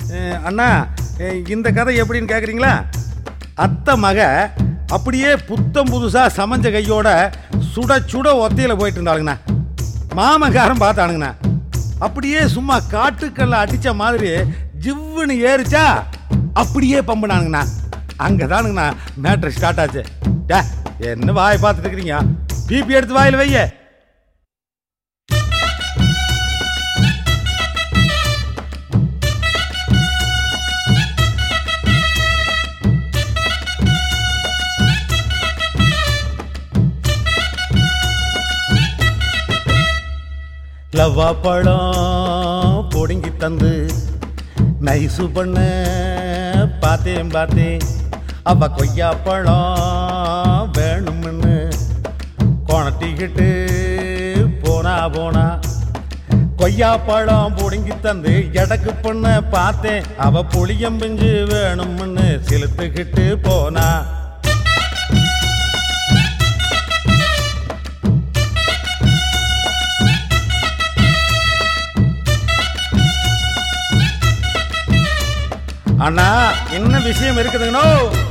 அஹ், அண்ணா அஹ், இந்த கதை எப்படின்னு கேட்குறீங்களா அத்தை மக அப்படியே புத்தம் புதுசாக சமைஞ்ச கையோட சுட சுட ஒத்தையில் போயிட்டு இருந்தாளுங்கண்ணா மாமக்காரன் பார்த்தானுங்கண்ணா அப்படியே சும்மா காட்டுக்கல்ல அடிச்ச மாதிரி ஜிவ்வுன்னு ஏறிச்சா அப்படியே பம்புனானுங்கண்ணா அங்கே தானுங்கண்ணா மேட்ரு ஸ்டார்ட் ஆச்சு டே என்ன வாய் பார்த்துட்டு இருக்கிறீங்க பிபி எடுத்து வாயில் வைய லவ்வா பழம் பொடுங்கி தந்து நைசு பண்ண பார்த்தேன் பார்த்தேன் அவ கொய்யா பழம் வேணும்னு கொணட்டிக்கிட்டு போனா போனா கொய்யா பழம் புடுங்கி தந்து எடக்கு பண்ண பார்த்தேன் அவ புளியம்பிஞ்சு வேணும்னு செலுத்துக்கிட்டு போனா அண்ணா என்ன விஷயம் இருக்குதுங்கண்ணோ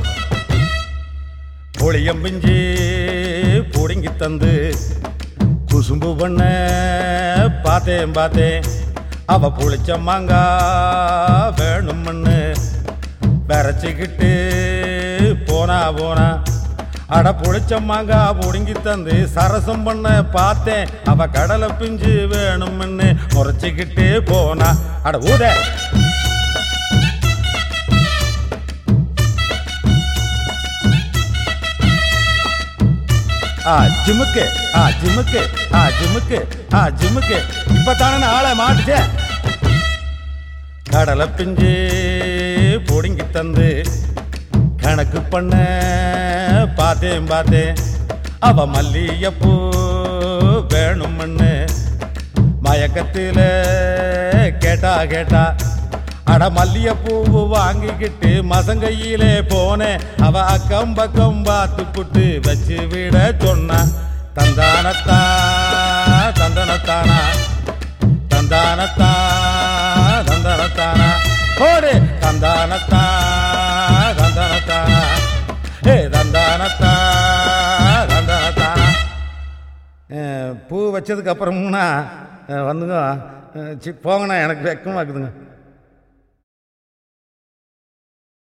புளியம் பிஞ்சு புடுங்கி தந்து குசும்பு பண்ண பார்த்தேன் பார்த்தேன் அவ புளிச்ச மாங்கா வேணும்னு விரைச்சிக்கிட்டு போனா போனா அட புளிச்ச மாங்கா புடுங்கி தந்து சரசம் பண்ண பார்த்தேன் அவ கடலை பிஞ்சு வேணும்னு முறைச்சிக்கிட்டு போனா அட ஊத ஆ ஜிமுக்கு ஆ ஜிமுக்கு ஆ ஜிமுக்கு ஆ ஜிமுக்கு இப்பத்தானே ஆளை மாட்டுச்சே கடலை பிஞ்சு பொடுங்கி தந்து கணக்கு பண்ண பார்த்தேன் பார்த்தேன் அவ மல்லியப்பூ வேணும்னு மயக்கத்தில் கேட்டா கேட்டா அட மல்லிகைப்பூ வாங்கிக்கிட்டு மசங்கையிலே போனேன் அவ அக்கம் பக்கம் பார்த்து புட்டு வச்சு விட சொன்னா தந்தானத்தா தந்தனத்தானா தந்தானத்தா தந்தனத்தானா போடு தந்தானத்தா தந்தனத்தானா ஏ தந்தானத்தா தந்தனத்தானா அஹ், பூ வச்சதுக்கு அப்புறம்னா அஹ், வந்துங்க அஹ், சி போங்கண்ணா எனக்கு வெக்கமாக இருக்குதுங்க